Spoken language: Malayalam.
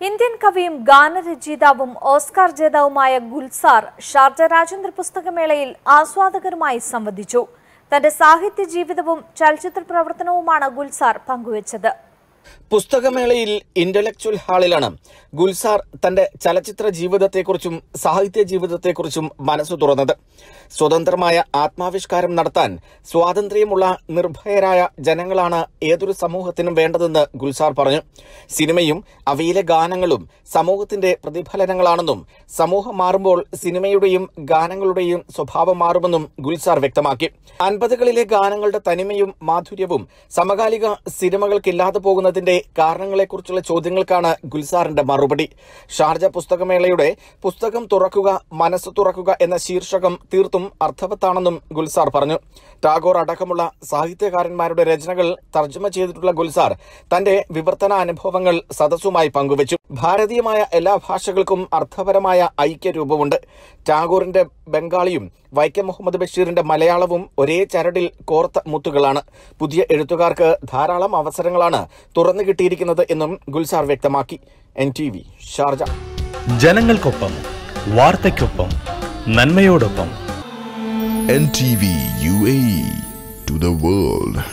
ഇന്ത്യൻ കവിയും ഗാനരചയിതാവും ഓസ്കാർ ജേതാവുമായ ഗുൽസാർ ഷാർജ രാജ്യാന്തര പുസ്തകമേളയിൽ ആസ്വാദകരുമായി സംവദിച്ചു തന്റെ സാഹിത്യ ജീവിതവും ചലച്ചിത്ര പ്രവർത്തനവുമാണ് ഗുൽസാർ പങ്കുവച്ചത് പുസ്തകമേളയിൽ ഇന്റലക്ച്വൽ ഹാളിലാണ് ഗുൽസാർ തന്റെ ചലച്ചിത്ര ജീവിതത്തെക്കുറിച്ചും സാഹിത്യ ജീവിതത്തെക്കുറിച്ചും മനസ്സു തുറന്നത് സ്വതന്ത്രമായ ആത്മാവിഷ്കാരം നടത്താൻ സ്വാതന്ത്ര്യമുള്ള നിർഭയരായ ജനങ്ങളാണ് ഏതൊരു സമൂഹത്തിനും വേണ്ടതെന്ന് ഗുൽസാർ പറഞ്ഞു സിനിമയും അവയിലെ ഗാനങ്ങളും സമൂഹത്തിന്റെ പ്രതിഫലനങ്ങളാണെന്നും സമൂഹം മാറുമ്പോൾ സിനിമയുടെയും ഗാനങ്ങളുടെയും സ്വഭാവം മാറുമെന്നും ഗുൽസാർ വ്യക്തമാക്കി അൻപതുകളിലെ ഗാനങ്ങളുടെ തനിമയും മാധുര്യവും സമകാലിക സിനിമകൾക്കില്ലാതെ പോകുന്നതിന്റെ കാരണങ്ങളെക്കുറിച്ചുള്ള ചോദ്യങ്ങൾക്കാണ് ഗുൽസാറിന്റെ മറുപടി ഷാർജ പുസ്തകമേളയുടെ പുസ്തകം തുറക്കുക മനസ്സ് തുറക്കുക എന്ന ശീർഷകം തീർത്തും അർത്ഥവത്താണെന്നും ഗുൽസാർ പറഞ്ഞു ടാഗോർ അടക്കമുള്ള സാഹിത്യകാരന്മാരുടെ രചനകൾ തർജ്ജമ ചെയ്തിട്ടുള്ള ഗുൽസാർ തന്റെ വിവർത്തന അനുഭവങ്ങൾ സദസ്സുമായി പങ്കുവച്ചു ഭാരതീയമായ എല്ലാ ഭാഷകൾക്കും അർത്ഥപരമായ ഐക്യരൂപമുണ്ട് ടാഗോറിന്റെ ബംഗാളിയും വൈക്കം മുഹമ്മദ് ബഷീറിന്റെ മലയാളവും ഒരേ ചരടിൽ കോർത്ത മുത്തുകളാണ് പുതിയ എഴുത്തുകാർക്ക് ധാരാളം അവസരങ്ങളാണ് തുറന്നു കിട്ടിയിരിക്കുന്നത് എന്നും ഗുൽസാർ വ്യക്തമാക്കി എൻ ടി വി ഷാർജ ജനങ്ങൾക്കൊപ്പം വാർത്തയ്ക്കൊപ്പം നന്മയോടൊപ്പം NTV UAE to the world.